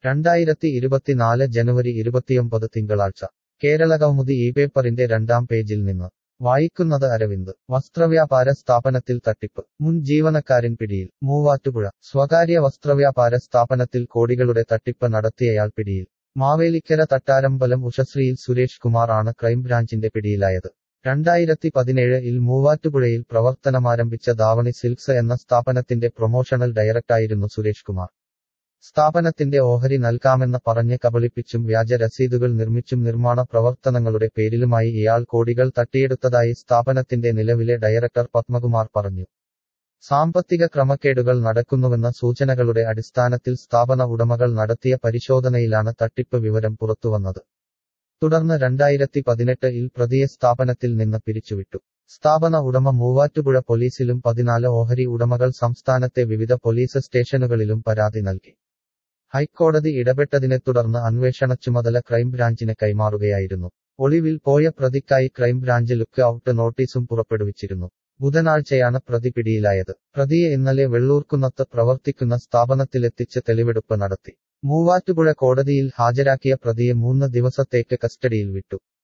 രണ്ടായിരത്തി ഇരുപത്തിനാല് ജനുവരി ഇരുപത്തിയൊമ്പത് തിങ്കളാഴ്ച കേരളകൗമുദി ഈ പേപ്പറിന്റെ രണ്ടാം പേജിൽ നിന്ന് വായിക്കുന്നത് അരവിന്ദ് വസ്ത്രവ്യാപാര സ്ഥാപനത്തിൽ തട്ടിപ്പ് മുൻ ജീവനക്കാരൻ പിടിയിൽ മൂവാറ്റുപുഴ സ്വകാര്യ വസ്ത്രവ്യാപാര സ്ഥാപനത്തിൽ കോടികളുടെ തട്ടിപ്പ് നടത്തിയയാൾ പിടിയിൽ മാവേലിക്കര തട്ടാരമ്പലം ഉഷശ്രീയിൽ സുരേഷ് കുമാർ ആണ് ക്രൈംബ്രാഞ്ചിന്റെ പിടിയിലായത് രണ്ടായിരത്തി പതിനേഴിൽ മൂവാറ്റുപുഴയിൽ പ്രവർത്തനമാരംഭിച്ച ധാവണി സിൽക്സ് എന്ന സ്ഥാപനത്തിന്റെ പ്രൊമോഷണൽ ഡയറക്ടറായിരുന്നു സുരേഷ് കുമാർ സ്ഥാപനത്തിന്റെ ഓഹരി നൽകാമെന്ന് പറഞ്ഞ് കബളിപ്പിച്ചും വ്യാജ രസീതുകൾ നിർമ്മിച്ചും നിർമ്മാണ പ്രവർത്തനങ്ങളുടെ പേരിലുമായി ഇയാൾ കോടികൾ തട്ടിയെടുത്തതായി സ്ഥാപനത്തിന്റെ നിലവിലെ ഡയറക്ടർ പത്മകുമാർ പറഞ്ഞു സാമ്പത്തിക ക്രമക്കേടുകൾ നടക്കുന്നുവെന്ന സൂചനകളുടെ അടിസ്ഥാനത്തിൽ സ്ഥാപന ഉടമകൾ നടത്തിയ പരിശോധനയിലാണ് തട്ടിപ്പ് വിവരം പുറത്തുവന്നത് തുടർന്ന് രണ്ടായിരത്തി പതിനെട്ടിൽ പ്രതിയെ സ്ഥാപനത്തിൽ നിന്ന് പിരിച്ചുവിട്ടു സ്ഥാപന ഉടമ മൂവാറ്റുപുഴ പോലീസിലും പതിനാല് ഓഹരി ഉടമകൾ സംസ്ഥാനത്തെ വിവിധ പോലീസ് സ്റ്റേഷനുകളിലും പരാതി നൽകി ഹൈക്കോടതി ഇടപെട്ടതിനെ തുടർന്ന് അന്വേഷണ ചുമതല ക്രൈംബ്രാഞ്ചിന് കൈമാറുകയായിരുന്നു ഒളിവിൽ പോയ പ്രതിക്കായി ക്രൈംബ്രാഞ്ച് ലുക്ക് ഔട്ട് നോട്ടീസും പുറപ്പെടുവിച്ചിരുന്നു ബുധനാഴ്ചയാണ് പ്രതി പിടിയിലായത് പ്രതിയെ ഇന്നലെ വെള്ളൂർക്കുന്നത്ത് പ്രവർത്തിക്കുന്ന സ്ഥാപനത്തിലെത്തിച്ച് തെളിവെടുപ്പ് നടത്തി മൂവാറ്റുപുഴ കോടതിയിൽ ഹാജരാക്കിയ പ്രതിയെ മൂന്ന് ദിവസത്തേക്ക് കസ്റ്റഡിയിൽ വിട്ടു